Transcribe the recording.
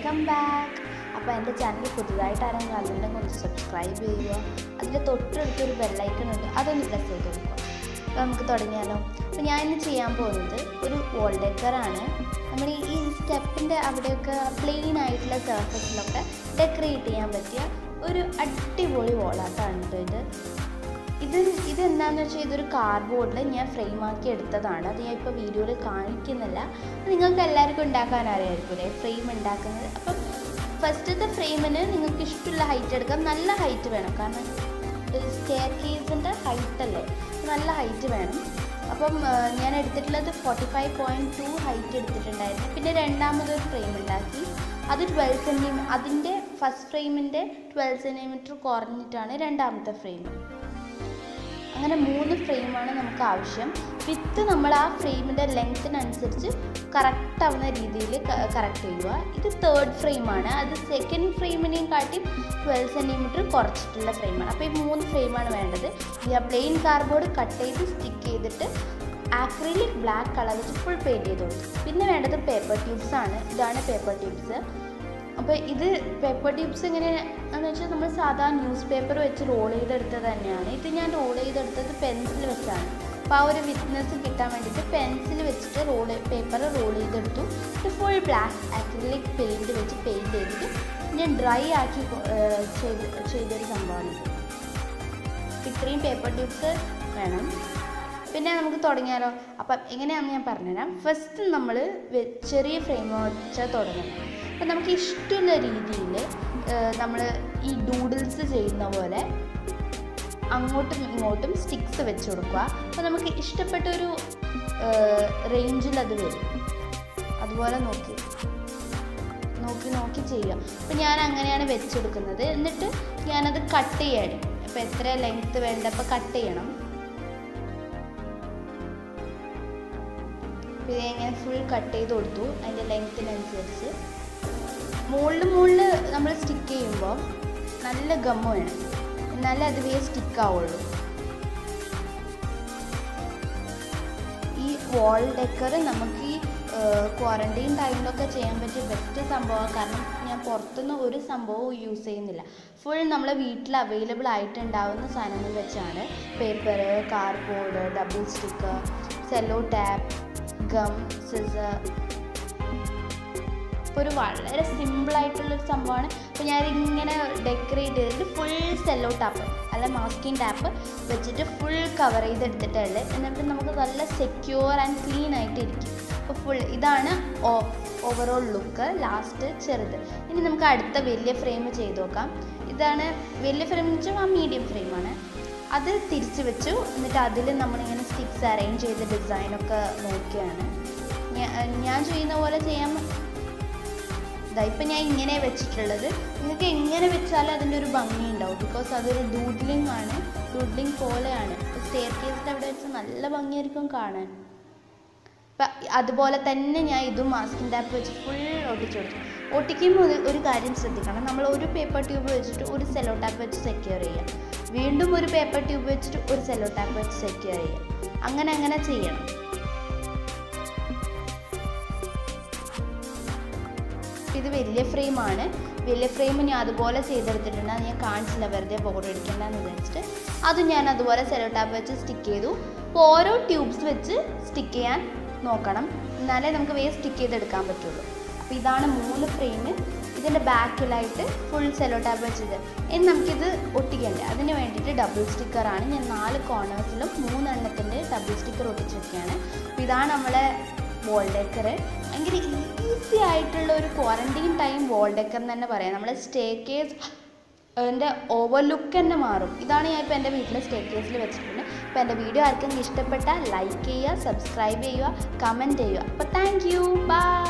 welcome back അപ്പോൾ എൻ്റെ channel പുതുതായിട്ട് ആരെങ്കിലും കാണുന്നുണ്ടെങ്കിൽ ഒന്ന് സബ്സ്ക്രൈബ് ചെയ്യുക അതിൻ്റെ തൊട്ടടുത്തൊരു ബെല്ലൈക്കൺ ഉണ്ട് അതൊന്ന് പ്രസ് ചെയ്ത് കൊടുക്കുക അപ്പോൾ നമുക്ക് തുടങ്ങിയാലോ അപ്പോൾ ഞാൻ ഇന്ന് ചെയ്യാൻ പോകുന്നത് ഒരു വോൾ ഡെക്കറാണ് നമ്മൾ ഈ- ഈ സ്റ്റെപ്പിൻ്റെ അവിടെയൊക്കെ പ്ലെയിൻ ആയിട്ടുള്ള സർഫസിലൊക്കെ ഡെക്കറേറ്റ് ചെയ്യാൻ പറ്റിയ ഒരു അടിപൊളി വോളാട്ടാണ് കേട്ടോ ഇത് ഇത് ഇതെന്താണെന്ന് വെച്ചാൽ ഇതൊരു കാർഡ്ബോർഡിൽ ഞാൻ ഫ്രെയിം ആക്കി എടുത്തതാണ് അത് ഞാൻ ഇപ്പോൾ വീഡിയോയിൽ കാണിക്കുന്നില്ല അത് നിങ്ങൾക്ക് എല്ലാവർക്കും ഉണ്ടാക്കാൻ അറിയാമായിരിക്കും അല്ലേ ഫ്രെയിം ഉണ്ടാക്കുന്നത് അപ്പം ഫസ്റ്റത്തെ ഫ്രെയിമിന് നിങ്ങൾക്ക് ഇഷ്ടമുള്ള ഹൈറ്റ് എടുക്കാം നല്ല ഹൈറ്റ് വേണം കാരണം സ്റ്റെയർ കേസിൻ്റെ ഹൈറ്റ് അല്ലേ നല്ല ഹൈറ്റ് വേണം അപ്പം ആ, ഞാൻ എടുത്തിട്ടുള്ളത് forty five point two height എടുത്തിട്ടുണ്ടായിരുന്നു പിന്നെ രണ്ടാമതൊരു ഫ്രെയിം ഉണ്ടാക്കി അത് ട്വൽവ് സെൻറ്റിമീ അതിൻ്റെ ഫസ്റ്റ് ഫ്രെയിമിൻ്റെ ട്വൽവ് സെൻറ്റിമീറ്റർ കുറഞ്ഞിട്ടാണ് രണ്ടാമത്തെ ഫ്രെയിം അങ്ങനെ മൂന്ന് ഫ്രെയിമാണ് നമുക്ക് ആവശ്യം വിത്ത് നമ്മൾ ആ ഫ്രെയിമിൻ്റെ ലെങ്ത്തിനനുസരിച്ച് കറക്റ്റ് ആവുന്ന രീതിയിൽ കറക്റ്റ് ചെയ്യുക ഇത് തേർഡ് ഫ്രെയിമാണ് അത് സെക്കൻഡ് ഫ്രെയിമിനെയും കാട്ടി ട്വൽവ് സെൻറ്റിമീറ്റർ കുറച്ചിട്ടുള്ള ഫ്രെയിമാണ് അപ്പോൾ ഈ മൂന്ന് ഫ്രെയിമാണ് വേണ്ടത് ഞാൻ പ്ലെയിൻ കാർഡ്ബോർഡ് കട്ട് ചെയ്ത് സ്റ്റിക്ക് ചെയ്തിട്ട് ആക്രിലിക് ബ്ലാക്ക് കളർ വെച്ച് ഫുൾ പെയിൻറ്റ് ചെയ്ത് കൊടുത്തു പിന്നെ വേണ്ടത് പേപ്പർ ട്യൂബ്സ് ആണ് ഇതാണ് പേപ്പർ ട്യൂബ്സ് അപ്പോൾ ഇത് പേപ്പർ ട്യൂബ്സ് എങ്ങനെയാണെന്ന് വെച്ചാൽ നമ്മൾ സാധാ ന്യൂസ് പേപ്പർ വെച്ച് റോൾ ചെയ്തെടുത്തത് തന്നെയാണ് ഇത് ഞാൻ റോൾ ചെയ്തെടുത്തത് പെൻസിൽ വെച്ചാണ് അപ്പോൾ ആ ഒരു വിറ്റ്നസ് കിട്ടാൻ വേണ്ടിയിട്ട് പെൻസിൽ വെച്ചിട്ട് റോൾ പേപ്പർ റോൾ ചെയ്തെടുത്തു ഇത് ഫുൾ ബ്ലാക്ക് ആക്രിലിക് പെയിൻറ്റ് വെച്ച് പെയിൻറ്റ് ചെയ്തിട്ട് ഞാൻ ഡ്രൈ ആക്കി കൊ- ഏർ ചെയ്ത് ചെയ്തൊരു സംഭവമാണ് ഇത് ഇത്രയും പേപ്പർ ട്യൂബ്സ് വേണം പിന്നെ നമുക്ക് തുടങ്ങിയാലോ അപ്പം എങ്ങനെയാണെന്ന് ഞാൻ പറഞ്ഞുതരാം ഫസ്റ്റ് നമ്മൾ ചെറിയ ഫ്രെയിം വെച്ചാൽ തുടങ്ങണം അപ്പം നമുക്ക് ഇഷ്ടമുള്ള രീതിയിൽ നമ്മൾ ഈ ഡൂഡിൽസ് ചെയ്യുന്ന പോലെ അങ്ങോട്ടും ഇങ്ങോട്ടും സ്റ്റിക്സ് വെച്ച് കൊടുക്കുക അപ്പോൾ നമുക്ക് ഇഷ്ടപ്പെട്ട ഒരു റേഞ്ചിൽ അത് വരും അതുപോലെ നോക്കി നോക്കി നോക്കി ചെയ്യുക അപ്പം ഞാൻ അങ്ങനെയാണ് വെച്ചെടുക്കുന്നത് എന്നിട്ട് ഞാനത് കട്ട് ചെയ്യണം അപ്പോൾ എത്ര ലെങ്ത്ത് വേണ്ട അപ്പോൾ കട്ട് ചെയ്യണം അപ്പോൾ ഇത് ഇങ്ങനെ ഫുൾ കട്ട് ചെയ്ത് കൊടുത്തു അതിൻ്റെ ലെങ്ത്തിനനുസരിച്ച് മുകളിൽ മുകളിൽ നമ്മൾ സ്റ്റിക്ക് ചെയ്യുമ്പോൾ നല്ല ഗമ്മ വേണം എന്നാലേ അത് വേ സ്റ്റിക്ക് ആവുള്ളൂ ഈ വാൾ ഡെക്കർ നമുക്ക് ഈ ക്വാറൻറ്റൈൻ ടൈമിലൊക്കെ ചെയ്യാൻ പറ്റിയ ബെസ്റ്റ് സംഭവമാണ് കാരണം ഞാൻ പുറത്തുനിന്ന് ഒരു സംഭവവും യൂസ് ചെയ്യുന്നില്ല ഫുൾ നമ്മളെ വീട്ടിൽ അവൈലബിൾ ആയിട്ടുണ്ടാവുന്ന സാധനങ്ങൾ വെച്ചാണ് paper cardboard double sticker cello tape gum scissor ഇപ്പോൾ ഒരു വളരെ സിമ്പിളായിട്ടുള്ളൊരു സംഭവമാണ് അപ്പോൾ ഞാനിങ്ങനെ ഡെക്കറേറ്റ് ചെയ്തിട്ട് ഫുൾ സെല്ലോ ടാപ്പ് അല്ല മാസ്കിങ് ടാപ്പ് വെച്ചിട്ട് ഫുൾ കവർ ചെയ്തെടുത്തിട്ടുള്ളത് എന്നിട്ട് നമുക്ക് നല്ല സെക്യൂർ ആൻഡ് ക്ലീൻ ആയിട്ട് ഇരിക്കും അപ്പോൾ ഫുൾ ഇതാണ് ഓവറോൾ ലുക്ക് ലാസ്റ്റ് ചെറുത് ഇനി നമുക്ക് അടുത്ത വലിയ ഫ്രെയിം ചെയ്ത് നോക്കാം ഇതാണ് വലിയ ഫ്രെയിം എന്ന് വെച്ചാൽ ആ മീഡിയം ഫ്രെയിമാണ് അത് തിരിച്ച് വെച്ചു എന്നിട്ട് അതിൽ നമ്മളിങ്ങനെ സ്റ്റിക്സ് അറേഞ്ച് ചെയ്ത് ഡിസൈനൊക്കെ നോക്കിയാണ് ഞാ- ഞാൻ ചെയ്യുന്ന പോലെ ചെയ്യാൻ ഇതാ ഇപ്പം ഞാൻ ഇങ്ങനെ വെച്ചിട്ടുള്ളത് നിങ്ങൾക്ക് എങ്ങനെ വെച്ചാലും അതിൻ്റെ ഒരു ഭംഗി ഉണ്ടാവും ബിക്കോസ് അതൊരു ഡൂഡ്ലിംഗ് ആണ് ഡൂഡ്ലിംഗ് പോലെയാണ് സ്റ്റെയർ കേസിൻ്റെ അവിടെ വെച്ച് നല്ല ഭംഗിയായിരിക്കും കാണാൻ അപ്പം അതുപോലെ തന്നെ ഞാൻ ഇതും മാസ്കിൻ ടാപ്പ് വെച്ച് ഫുൾ ഒട്ടിച്ചു കൊടുത്തു ഒട്ടിക്കുമ്പോൾ ഒരു- ഒരു കാര്യം ശ്രദ്ധിക്കണം നമ്മൾ ഒരു പേപ്പർ ട്യൂബ് വെച്ചിട്ട് ഒരു സെല്ലോ ടാപ്പ് വെച്ച് സെക്യൂർ ചെയ്യുക വീണ്ടും ഒരു പേപ്പർ ട്യൂബ് വെച്ചിട്ട് ഒരു സെല്ലോ ടാപ്പ് വെച്ച് സെക്യൂർ ചെയ്യുക അങ്ങനെ അങ്ങനെ ചെയ്യണം ഇത് വലിയ ഫ്രെയിമാണ് വലിയ ഫ്രെയിം ഞാൻ അതുപോലെ ചെയ്തെടുത്തിട്ടുണ്ട് അത് ഞാൻ കാണിച്ചില്ല വെറുതെ ബോർഡ് അടിക്കണ്ടെന്ന് വിചാരിച്ചിട്ട് അത് ഞാൻ അതുപോലെ സെലോ ടാപ്പ് വെച്ച് സ്റ്റിക്ക് ചെയ്തു അപ്പോൾ ഓരോ ട്യൂബ്സ് വെച്ച് സ്റ്റിക്ക് ചെയ്യാൻ നോക്കണം എന്നാലേ നമുക്ക് വേഗം സ്റ്റിക്ക് ചെയ്തെടുക്കാൻ പറ്റുള്ളൂ അപ്പോൾ ഇതാണ് മൂന്ന് ഫ്രെയിം ഇതിൻ്റെ ബാക്കിലായിട്ട് ഫുൾ സെലോ ടാപ്പ് വെച്ചത് ഇനി നമുക്കിത് ഒട്ടിക്കണ്ടേ അതിന് വേണ്ടിയിട്ട് ഡബിൾ സ്റ്റിക്കറാണ് ഞാൻ നാല് കോർണേഴ്സിലും മൂന്നെണ്ണത്തിൻ്റെ ഡബിൾ സ്റ്റിക്കർ ഒട്ടിച്ചിരിക്കുകയാണ് അപ്പോൾ ഇതാണ് നമ്മളെ വോൾ ഡെക്കർ ഭയങ്കര ഈസി ആയിട്ടുള്ള ഒരു ക്വാറൻറ്റൈൻ ടൈം വോൾ ഡെക്കർ എന്ന് തന്നെ പറയാം നമ്മുടെ സ്റ്റേ കേസ് എൻ്റെ ഓവർലുക്ക് തന്നെ മാറും ഇതാണ് ഞാൻ ഇപ്പോൾ എൻ്റെ വീട്ടിലെ സ്റ്റേ കേസിൽ വെച്ചിട്ടുണ്ട് അപ്പോൾ എൻ്റെ വീഡിയോ ആർക്കെങ്കിലും ഇഷ്ടപ്പെട്ടാൽ ലൈക്ക് ചെയ്യുക സബ്സ്ക്രൈബ് ചെയ്യുക കമൻറ്റ് ചെയ്യുക അപ്പോൾ താങ്ക് യു ബൈ